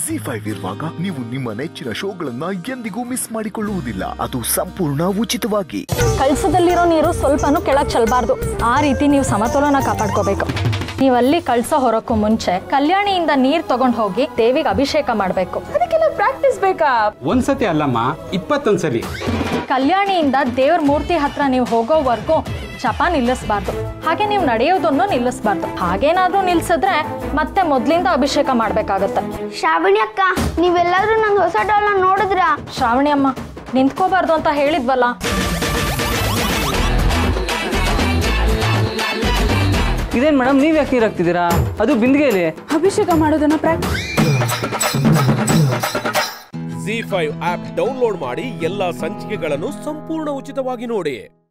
G five ಇರುವಾಗ ನೀವು ನಿಮ್ಮ ನೆಚ್ಚಿನ ಶೋಗಳನ್ನ ಎಂದಿಗೂ ಮಿಸ್ ಮಾಡಿಕೊಳ್ಳುವುದಿಲ್ಲ ಅದು ಸಂಪೂರ್ಣ ಉಚಿತವಾಗಿ ಕಳಸದಲ್ಲಿರೋ ನೀರು ಸ್ವಲ್ಪನೂ ಕೆಳಗೆ ಚೆಲ್ಲಬಾರ್ದು ಆ ರೀತಿ ನೀವು ಸಮತೋಲನ ಕಾಪಾಡ್ಕೋಬೇಕು ನೀವು ಅಲ್ಲಿ ಕಳಸ ಹೊರಕ್ಕೂ ಮುಂಚೆ ಕಲ್ಯಾಣಿಯಿಂದ ನೀರ್ ತಗೊಂಡ್ ಹೋಗಿ ದೇವಿಗೆ ಅಭಿಷೇಕ ಮಾಡ್ಬೇಕು ಅದಕ್ಕೆಲ್ಲ ಪ್ರಾಕ್ಟೀಸ್ ಬೇಕಾ ಒಂದ್ಸತಿ ಅಲ್ಲಮ್ಮ ಇಪ್ಪತ್ತೊಂದ್ಸಲಿ ಕಲ್ಯಾಣಿಯಿಂದ ದೇವ್ರ ಮೂರ್ತಿ ಹತ್ರ ನೀವು ಹೋಗೋವರೆಗೂ ಜಪ ನಿಲ್ಲಿಸ್ಬಾರ್ದು ಹಾಗೆ ನೀವು ನಡೆಯೋದನ್ನು ನಿಲ್ಲಿಸ್ಬಾರ್ದು ಹಾಗೇನಾದ್ರೂ ನಿಲ್ಸಿದ್ರೆ ಮತ್ತೆ ಮೊದ್ಲಿಂದ ಅಭಿಷೇಕ ಮಾಡ್ಬೇಕಾಗತ್ತೆ ಶ್ರಾವಣಿ ಅಕ್ಕ ನೀವೆಲ್ಲಾದ್ರೂ ನನ್ನ ಹೊಸ ಡಾಲ್ನ ನೋಡಿದ್ರಾ ಶ್ರಾವಣಿ ಅಮ್ಮ ನಿಂತ್ಕೋಬಾರ್ದು ಅಂತ ಹೇಳಿದ್ವಲ್ಲ ಇದೇನ್ ಮೇಡಮ್ ನೀವ್ ಯಾಕೆ ನೀರ್ ಹಾಕ್ತಿದ್ದೀರಾ ಅದು ಬಿಂದಿಗೆಯಲ್ಲಿ ಅಭಿಷೇಕ ಮಾಡೋದನ್ನ practice Zee five app download ಮಾಡಿ ಎಲ್ಲಾ ಸಂಚಿಕೆಗಳನ್ನು ಸಂಪೂರ್ಣ ಉಚಿತವಾಗಿ ನೋಡಿ